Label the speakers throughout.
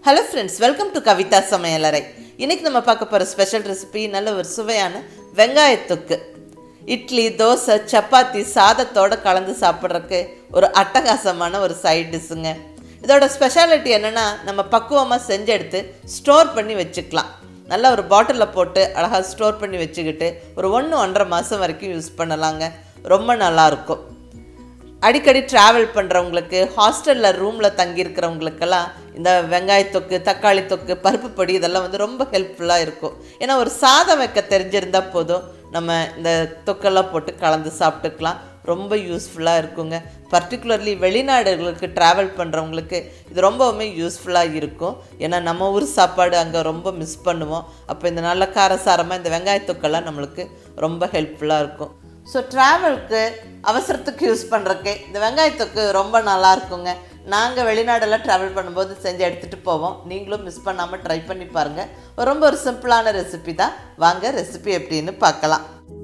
Speaker 1: hello friends welcome to Kavitha சமையலறை இன்னைக்கு நம்ம பார்க்க போகிற ஸ்பெஷல் ரெசிபி நல்ல ஒரு சுவையான வெங்காய தொக்கு இட்லி தோசை சப்பாத்தி சாதத்தோட கலந்து சாப்பிட்றதுக்கு ஒரு அட்டகாசமான ஒரு சைட் டிஷ்ஷுங்க இதோட ஸ்பெஷாலிட்டி என்னென்னா நம்ம பக்குவமாக செஞ்சு எடுத்து ஸ்டோர் பண்ணி வச்சுக்கலாம் நல்லா ஒரு பாட்டிலில் போட்டு அழகாக ஸ்டோர் பண்ணி வச்சுக்கிட்டு ஒரு ஒன்று ஒன்றரை மாதம் வரைக்கும் யூஸ் பண்ணலாங்க ரொம்ப நல்லாயிருக்கும் அடிக்கடி ட்ராவல் பண்ணுறவங்களுக்கு ஹாஸ்டலில் ரூமில் தங்கியிருக்கிறவங்களுக்கெல்லாம் இந்த வெங்காய தொக்கு தக்காளி தொக்கு பருப்பு பொடி இதெல்லாம் வந்து ரொம்ப ஹெல்ப்ஃபுல்லாக இருக்கும் ஏன்னா ஒரு சாதம் வைக்க தெரிஞ்சிருந்தால் போதும் நம்ம இந்த தொக்கெல்லாம் போட்டு கலந்து சாப்பிட்டுக்கலாம் ரொம்ப யூஸ்ஃபுல்லாக இருக்குங்க பர்டிகுலர்லி வெளிநாடுகளுக்கு ட்ராவல் பண்ணுறவங்களுக்கு இது ரொம்பவுமே யூஸ்ஃபுல்லாக இருக்கும் ஏன்னா நம்ம ஊர் சாப்பாடு அங்கே ரொம்ப மிஸ் பண்ணுவோம் அப்போ இந்த நல்ல காரசாரமாக இந்த வெங்காய தொக்கெல்லாம் நம்மளுக்கு ரொம்ப ஹெல்ப்ஃபுல்லாக இருக்கும் ஸோ ட்ராவலுக்கு அவசரத்துக்கு யூஸ் பண்ணுறக்கு இந்த வெங்காயத்துக்கு ரொம்ப நல்லா இருக்குங்க நாங்கள் வெளிநாடெல்லாம் ட்ராவல் பண்ணும்போது செஞ்சு எடுத்துகிட்டு போவோம் நீங்களும் மிஸ் பண்ணாமல் ட்ரை பண்ணி பாருங்கள் ரொம்ப ஒரு சிம்பிளான ரெசிபி தான் வாங்க ரெசிபி எப்படின்னு பார்க்கலாம்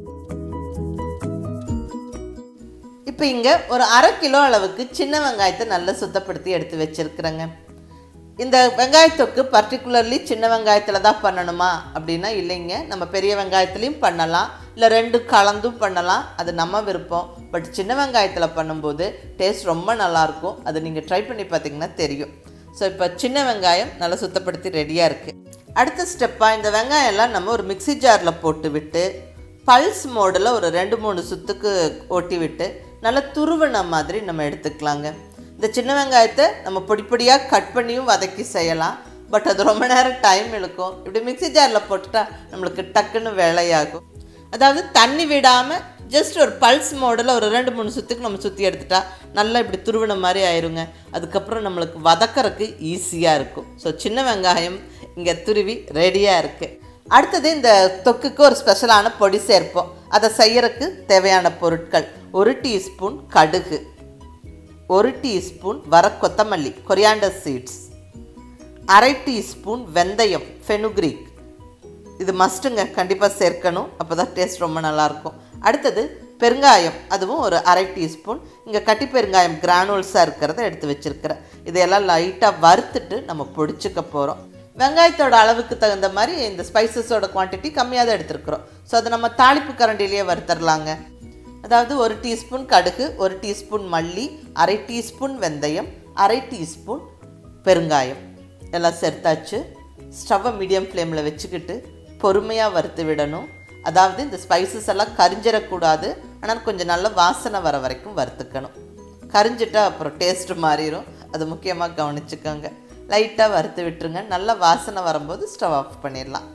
Speaker 1: இப்போ இங்கே ஒரு அரை கிலோ அளவுக்கு சின்ன வெங்காயத்தை நல்லா சுத்தப்படுத்தி எடுத்து வச்சுருக்குறேங்க இந்த வெங்காயத்தொக்கு பர்டிகுலர்லி சின்ன வெங்காயத்தில் தான் பண்ணணுமா அப்படின்னா இல்லைங்க நம்ம பெரிய வெங்காயத்துலேயும் பண்ணலாம் இல்லை ரெண்டு கலந்தும் பண்ணலாம் அது நம்ம விருப்பம் பட் சின்ன வெங்காயத்தில் பண்ணும்போது டேஸ்ட் ரொம்ப நல்லாயிருக்கும் அது நீங்கள் ட்ரை பண்ணி பார்த்தீங்கன்னா தெரியும் ஸோ இப்போ சின்ன வெங்காயம் நல்லா சுத்தப்படுத்தி ரெடியாக இருக்குது அடுத்த ஸ்டெப்பாக இந்த வெங்காயம் எல்லாம் நம்ம ஒரு மிக்ஸி ஜாரில் போட்டு விட்டு பல்ஸ் மோடில் ஒரு ரெண்டு மூணு சுத்துக்கு ஓட்டி விட்டு நல்லா துருவின மாதிரி நம்ம எடுத்துக்கலாங்க இந்த சின்ன வெங்காயத்தை நம்ம பொடி பொடியாக கட் பண்ணியும் வதக்கி செய்யலாம் பட் அது ரொம்ப நேரம் டைம் இழுக்கும் இப்படி மிக்ஸி ஜாரில் போட்டுட்டா நம்மளுக்கு டக்குன்னு வேலையாகும் அதாவது தண்ணி விடாமல் ஜஸ்ட் ஒரு பல்ஸ் மோடில் ஒரு ரெண்டு மூணு சுற்றுக்கு நம்ம சுற்றி எடுத்துட்டா நல்லா இப்படி துருவின மாதிரி ஆயிருங்க அதுக்கப்புறம் நம்மளுக்கு வதக்கறதுக்கு ஈஸியாக இருக்கும் ஸோ சின்ன வெங்காயம் இங்கே துருவி ரெடியாக இருக்குது அடுத்தது இந்த தொக்குக்கு ஒரு ஸ்பெஷலான பொடி சேர்ப்போம் அதை செய்யறதுக்கு தேவையான பொருட்கள் ஒரு டீஸ்பூன் கடுகு ஒரு டீஸ்பூன் வர கொத்தமல்லி கொரியாண்டர் சீட்ஸ் அரை டீஸ்பூன் வெந்தயம் ஃபெனுக்ரீக் இது மஸ்ட்டுங்க கண்டிப்பாக சேர்க்கணும் அப்போ தான் டேஸ்ட் ரொம்ப நல்லாயிருக்கும் அடுத்தது பெருங்காயம் அதுவும் ஒரு அரை டீஸ்பூன் இங்கே கட்டி பெருங்காயம் கிரானுவல்ஸாக இருக்கிறத எடுத்து வச்சுருக்கிறேன் இதையெல்லாம் லைட்டாக வறுத்துட்டு நம்ம பொடிச்சுக்க போகிறோம் வெங்காயத்தோட அளவுக்கு தகுந்த மாதிரி இந்த ஸ்பைசஸோட குவான்டிட்டி கம்மியாக தான் எடுத்துருக்குறோம் ஸோ அதை நம்ம தாளிப்பு கரண்டிலேயே வறுத்தரலாங்க அதாவது ஒரு டீஸ்பூன் கடுகு ஒரு டீஸ்பூன் மல்லி அரை டீஸ்பூன் வெந்தயம் அரை டீஸ்பூன் பெருங்காயம் எல்லாம் சேர்த்தாச்சு ஸ்டவ்வை மீடியம் ஃப்ளேமில் வச்சுக்கிட்டு பொறுமையாக வறுத்து விடணும் அதாவது இந்த ஸ்பைசஸ் எல்லாம் கரிஞ்சிடக்கூடாது ஆனால் கொஞ்சம் நல்ல வாசனை வர வரைக்கும் வறுத்துக்கணும் கரிஞ்சிட்டா அப்புறம் டேஸ்ட்டு மாறிடும் அது முக்கியமாக கவனிச்சுக்கோங்க லைட்டாக வறுத்து விட்டுருங்க நல்ல வாசனை வரும்போது ஸ்டவ் ஆஃப் பண்ணிடலாம்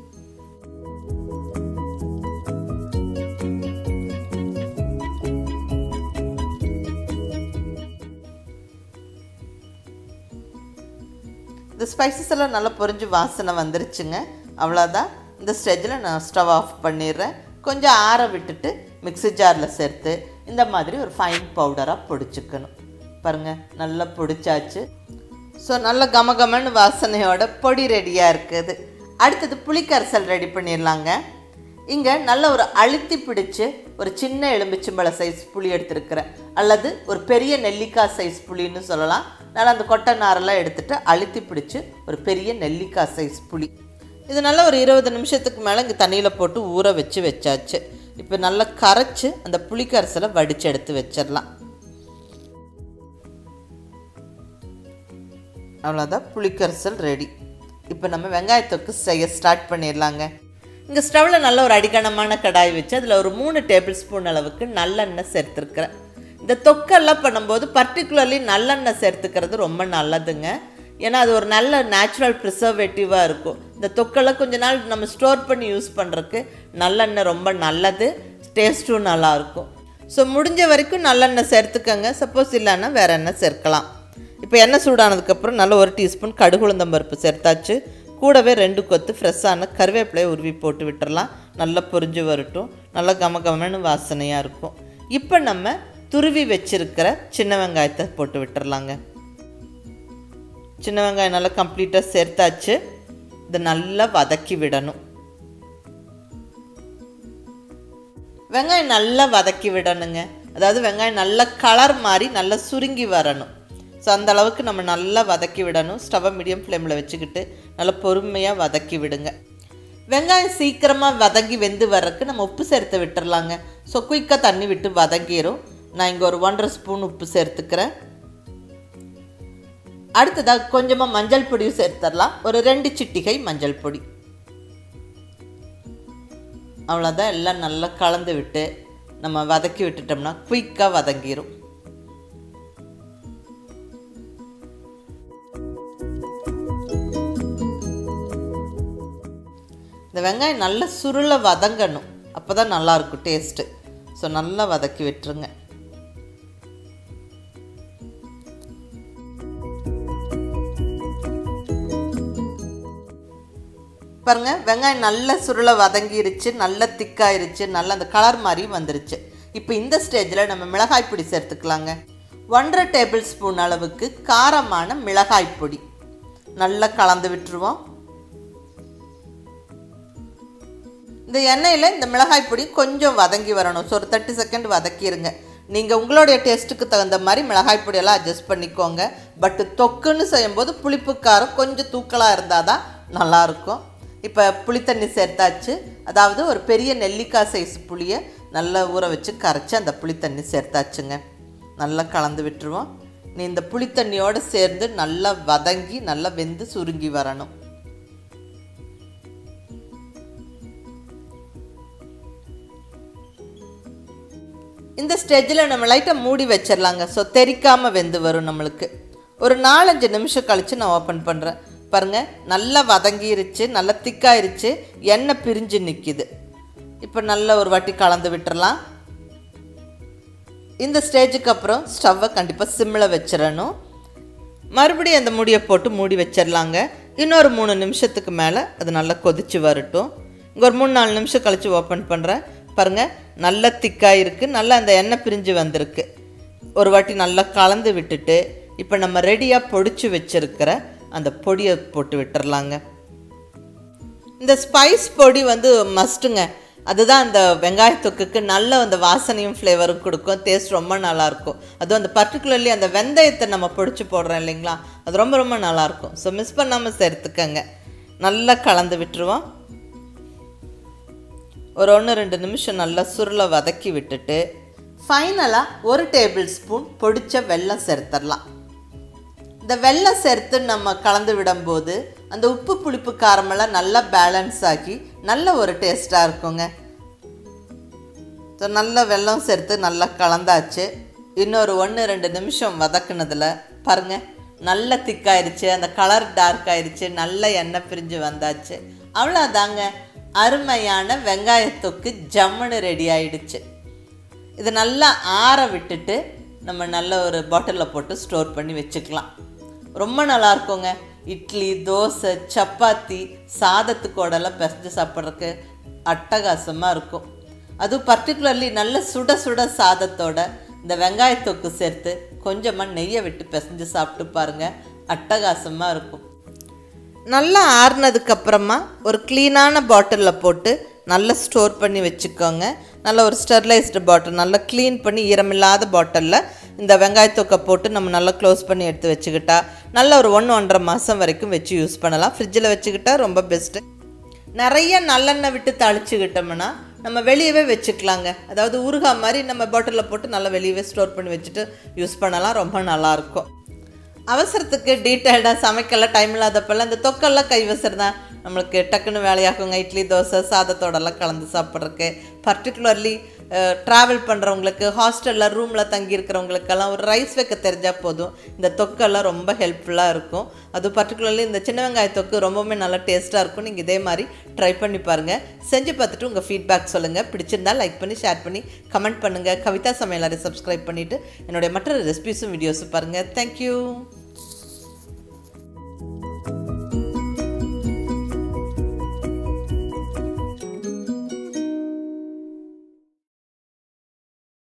Speaker 1: இந்த ஸ்பைசஸ் எல்லாம் நல்லா பொரிஞ்சு வாசனை வந்துருச்சுங்க அவ்வளோதான் இந்த ஸ்டேஜில் நான் ஸ்டவ் ஆஃப் பண்ணிடுறேன் கொஞ்சம் ஆற விட்டுட்டு மிக்ஸி ஜாரில் சேர்த்து இந்த மாதிரி ஒரு ஃபைன் பவுடராக பொடிச்சுக்கணும் பாருங்கள் நல்லா பொடிச்சாச்சு ஸோ நல்ல கமகமன்னு வாசனையோட பொடி ரெடியாக இருக்குது அடுத்தது புளிக்கரைசல் ரெடி பண்ணிடலாங்க இங்கே நல்ல ஒரு அழுத்தி பிடிச்சு ஒரு சின்ன எலும்பிச்சம்பழ சைஸ் புளி எடுத்துருக்கிறேன் அல்லது ஒரு பெரிய நெல்லிக்காய் சைஸ் புளின்னு சொல்லலாம் நல்லா அந்த கொட்டை நாரெல்லாம் எடுத்துட்டு அழுத்தி பிடிச்சு ஒரு பெரிய நெல்லிக்காய் சைஸ் புளி இது நல்லா ஒரு இருபது நிமிஷத்துக்கு மேலே இங்கே தண்ணியில் போட்டு ஊற வச்சு வச்சாச்சு இப்போ நல்லா கரைச்சி அந்த புளிக்கரைசலை வடித்து எடுத்து வச்சிடலாம் அவ்வளோதான் புளிக்கரைசல் ரெடி இப்போ நம்ம வெங்காயத்தொக்கு செய்ய ஸ்டார்ட் பண்ணிடலாங்க இங்கே ஸ்டவ்வில் நல்ல ஒரு அடிக்கணமான கடாய் வச்சு அதில் ஒரு மூணு டேபிள் ஸ்பூன் அளவுக்கு நல்லெண்ணெய் சேர்த்துருக்குறேன் இந்த தொக்கெல்லாம் பண்ணும்போது பர்டிகுலர்லி நல்லெண்ணெய் சேர்த்துக்கிறது ரொம்ப நல்லதுங்க ஏன்னா அது ஒரு நல்ல நேச்சுரல் ப்ரிசர்வேட்டிவாக இருக்கும் இந்த தொக்கெல்லாம் கொஞ்ச நாள் நம்ம ஸ்டோர் பண்ணி யூஸ் பண்ணுறதுக்கு நல்லெண்ணெய் ரொம்ப நல்லது டேஸ்ட்டும் நல்லாயிருக்கும் ஸோ முடிஞ்ச வரைக்கும் நல்லெண்ணெய் சேர்த்துக்கங்க சப்போஸ் இல்லைன்னா வேறு எண்ணெய் சேர்க்கலாம் இப்போ எண்ணெய் சூடானதுக்கப்புறம் நல்ல ஒரு டீஸ்பூன் கடுகுளுந்தம் பருப்பு சேர்த்தாச்சு கூடவே ரெண்டு கொத்து ஃப்ரெஷ்ஷான கருவேப்பிலையை உருவி போட்டு விட்டுறலாம் நல்லா பொரிஞ்சு வரட்டும் நல்லா கம கமன்னு வாசனையாக இருக்கும் இப்போ நம்ம துருவி வச்சிருக்கிற சின்ன வெங்காயத்தை போட்டு விட்டுறலாங்க சின்ன வெங்காயம் நல்லா கம்ப்ளீட்டாக சேர்த்தாச்சு இதை நல்லா வதக்கி விடணும் வெங்காயம் நல்லா வதக்கி விடணுங்க அதாவது வெங்காயம் நல்ல கலர் மாதிரி நல்லா சுருங்கி வரணும் ஸோ அந்த அளவுக்கு நம்ம நல்லா வதக்கி விடணும் ஸ்டவ்வை மீடியம் ஃப்ளேமில் வச்சுக்கிட்டு நல்லா பொறுமையாக வதக்கி விடுங்க வெங்காயம் சீக்கிரமாக வதங்கி வெந்து வர்றதுக்கு நம்ம உப்பு சேர்த்து விட்டுறலாங்க ஸோ குயிக்காக தண்ணி விட்டு வதங்கிடும் நான் இங்கே ஒரு ஒன்றரை ஸ்பூன் உப்பு சேர்த்துக்கிறேன் அடுத்ததாக கொஞ்சமாக மஞ்சள் பொடியும் சேர்த்துடலாம் ஒரு ரெண்டு சிட்டிகை மஞ்சள் பொடி அவ்வளோதான் எல்லாம் நல்லா கலந்து விட்டு நம்ம வதக்கி விட்டுட்டோம்னா குயிக்காக வதங்கிடும் இந்த வெங்காயம் நல்லா சுருள வதங்கணும் அப்போ தான் நல்லாயிருக்கும் டேஸ்ட்டு ஸோ நல்லா வதக்கி விட்டுருங்க பாருங்க வெங்காயம் நல்ல சுருளை வதங்கிருச்சு நல்ல திக்காயிருச்சு நல்ல அந்த கலர் மாதிரி வந்துருச்சு இப்போ இந்த ஸ்டேஜில் நம்ம மிளகாய் பொடி சேர்த்துக்கலாங்க ஒன்றரை டேபிள் ஸ்பூன் அளவுக்கு காரமான மிளகாய் பொடி நல்லா கலந்து விட்டுருவோம் இந்த எண்ணெயில் இந்த மிளகாய் பொடி கொஞ்சம் வதங்கி வரணும் ஸோ ஒரு தேர்ட்டி செகண்ட் வதக்கிடுங்க நீங்கள் உங்களுடைய டேஸ்ட்டுக்கு தகுந்த மாதிரி மிளகாய் பொடியெல்லாம் அட்ஜஸ்ட் பண்ணிக்கோங்க பட்டு தொக்குன்னு செய்யும்போது புளிப்பு காரம் கொஞ்சம் தூக்கலாக இருந்தால் தான் நல்லாயிருக்கும் இப்போ புளித்தண்ணி சேர்த்தாச்சு அதாவது ஒரு பெரிய நெல்லிக்காய் சைஸ் புளியை நல்லா ஊற வச்சு கரைச்சி அந்த புளித்தண்ணி சேர்த்தாச்சுங்க நல்லா கலந்து விட்டுருவோம் நீ இந்த புளித்தண்ணியோடு சேர்ந்து நல்லா வதங்கி நல்லா வெந்து சுருங்கி வரணும் இந்த ஸ்டேஜில் நம்ம லைட்டாக மூடி வச்சிடலாங்க ஸோ தெறிக்காமல் வெந்து வரும் நம்மளுக்கு ஒரு நாலஞ்சு நிமிஷம் கழித்து நான் ஓப்பன் பண்ணுறேன் பாருங்கள் நல்லா வதங்கிருச்சு நல்லா திக்காயிருச்சு எண்ணெய் பிரிஞ்சு நிற்கிது இப்போ நல்ல ஒரு வாட்டி கலந்து விட்டுறலாம் இந்த ஸ்டேஜுக்கு அப்புறம் ஸ்டவ்வை கண்டிப்பாக சிம்மில் வச்சிடணும் மறுபடியும் அந்த மூடியை போட்டு மூடி வச்சிடலாங்க இன்னொரு மூணு நிமிஷத்துக்கு மேலே அது நல்லா கொதிச்சு வரட்டும் இங்கே ஒரு மூணு நாலு நிமிஷம் கழித்து ஓப்பன் பண்ணுறேன் பாருங்கள் நல்லா திக்காக இருக்குது நல்லா அந்த எண்ணெய் பிரிஞ்சு வந்திருக்கு ஒரு வாட்டி நல்லா கலந்து விட்டுட்டு இப்போ நம்ம ரெடியாக பொடிச்சு வச்சுருக்கிற அந்த பொடியை போட்டு விட்டுறலாங்க இந்த ஸ்பைஸ் பொடி வந்து மஸ்ட்டுங்க அதுதான் அந்த வெங்காய தொக்குக்கு நல்ல அந்த வாசனையும் ஃப்ளேவரும் கொடுக்கும் டேஸ்ட் ரொம்ப நல்லாயிருக்கும் அதுவும் அந்த பர்டிகுலர்லி அந்த வெந்தயத்தை நம்ம பொடிச்சு போடுறோம் இல்லைங்களா அது ரொம்ப ரொம்ப நல்லாயிருக்கும் ஸோ மிஸ் பண்ணாமல் சேர்த்துக்கங்க நல்லா கலந்து விட்டுருவோம் ஒரு ஒன்று ரெண்டு நிமிஷம் நல்லா சுருளை வதக்கி விட்டுட்டு ஃபைனலாக ஒரு டேபிள் ஸ்பூன் பொடிச்ச வெல்லம் சேர்த்துடலாம் இந்த வெல்லம் சேர்த்து நம்ம கலந்து விடும்போது அந்த உப்பு புளிப்பு காரமெல்லாம் நல்லா பேலன்ஸ் ஆகி நல்ல ஒரு டேஸ்ட்டாக இருக்குங்க ஸோ நல்ல வெல்லம் சேர்த்து நல்லா கலந்தாச்சு இன்னொரு ஒன்று ரெண்டு நிமிஷம் வதக்குனதில் பாருங்கள் நல்ல திக்காயிருச்சு அந்த கலர் டார்க் ஆயிருச்சு நல்ல எண்ணெய் பிரிஞ்சு வந்தாச்சு அவ்வளோதாங்க அருமையான வெங்காயத்தொக்கு ஜம்முன்னு ரெடி ஆயிடுச்சு இது நல்லா ஆற விட்டுட்டு நம்ம நல்ல ஒரு பாட்டிலில் போட்டு ஸ்டோர் பண்ணி வச்சுக்கலாம் ரொம்ப நல்லா இருக்குங்க இட்லி தோசை சப்பாத்தி சாதத்துக்கோடெல்லாம் பிசைஞ்சு சாப்பிட்றதுக்கு அட்டகாசமாக இருக்கும் அதுவும் பர்டிகுலர்லி நல்ல சுட சுட சாதத்தோட இந்த வெங்காயத்தொக்கு சேர்த்து கொஞ்சமாக நெய்யை விட்டு பிசைஞ்சு சாப்பிட்டு பாருங்கள் அட்டகாசமாக இருக்கும் நல்லா ஆறுனதுக்கப்புறமா ஒரு க்ளீனான பாட்டிலில் போட்டு நல்லா ஸ்டோர் பண்ணி வச்சுக்கோங்க நல்ல ஒரு ஸ்டெர்லைஸ்டு பாட்டில் நல்லா க்ளீன் பண்ணி ஈரமில்லாத பாட்டிலில் இந்த வெங்காயத்தொக்கை போட்டு நம்ம நல்லா க்ளோஸ் பண்ணி எடுத்து வச்சுக்கிட்டா நல்ல ஒரு ஒன்று ஒன்றரை மாதம் வரைக்கும் வச்சு யூஸ் பண்ணலாம் ஃப்ரிட்ஜில் வச்சுக்கிட்டா ரொம்ப பெஸ்ட்டு நிறைய நல்லெண்ணெய் விட்டு தாளிச்சுக்கிட்டோம்னா நம்ம வெளியவே வச்சுக்கலாங்க அதாவது ஊறுகாய் மாதிரி நம்ம பாட்டிலில் போட்டு நல்லா வெளியவே ஸ்டோர் பண்ணி வச்சுட்டு யூஸ் பண்ணலாம் ரொம்ப நல்லாயிருக்கும் அவசரத்துக்கு டீட்டெயில்டாக சமைக்கல டைம் இல்லாதப்பெல்லாம் இந்த தொக்கெல்லாம் கைவசம் தான் நம்மளுக்கு டக்குன்னு வேலையாகுங்க இட்லி தோசை சாதத்தோடலாம் கலந்து சாப்பிட்றதுக்கு பர்டிகுலர்லி ட்ராவல் பண்ணுறவங்களுக்கு ஹாஸ்டலில் ரூமில் தங்கி இருக்கிறவங்களுக்கெல்லாம் ஒரு ரைஸ் வைக்க தெரிஞ்சால் போதும் இந்த தொக்கெல்லாம் ரொம்ப ஹெல்ப்ஃபுல்லாக இருக்கும் அது பர்டிகுலர்லி இந்த சின்ன வெங்காய தொக்கு ரொம்பவுமே நல்லா டேஸ்ட்டாக இருக்கும் நீங்கள் இதே மாதிரி ட்ரை பண்ணி பாருங்கள் செஞ்சு பார்த்துட்டு உங்கள் ஃபீட்பேக் சொல்லுங்கள் பிடிச்சிருந்தா லைக் பண்ணி ஷேர் பண்ணி கமெண்ட் பண்ணுங்கள் கவிதா சமையலாரை சப்ஸ்கிரைப் பண்ணிவிட்டு என்னுடைய மற்ற ரெசிபிஸும் வீடியோஸும் பாருங்கள் தேங்க்யூ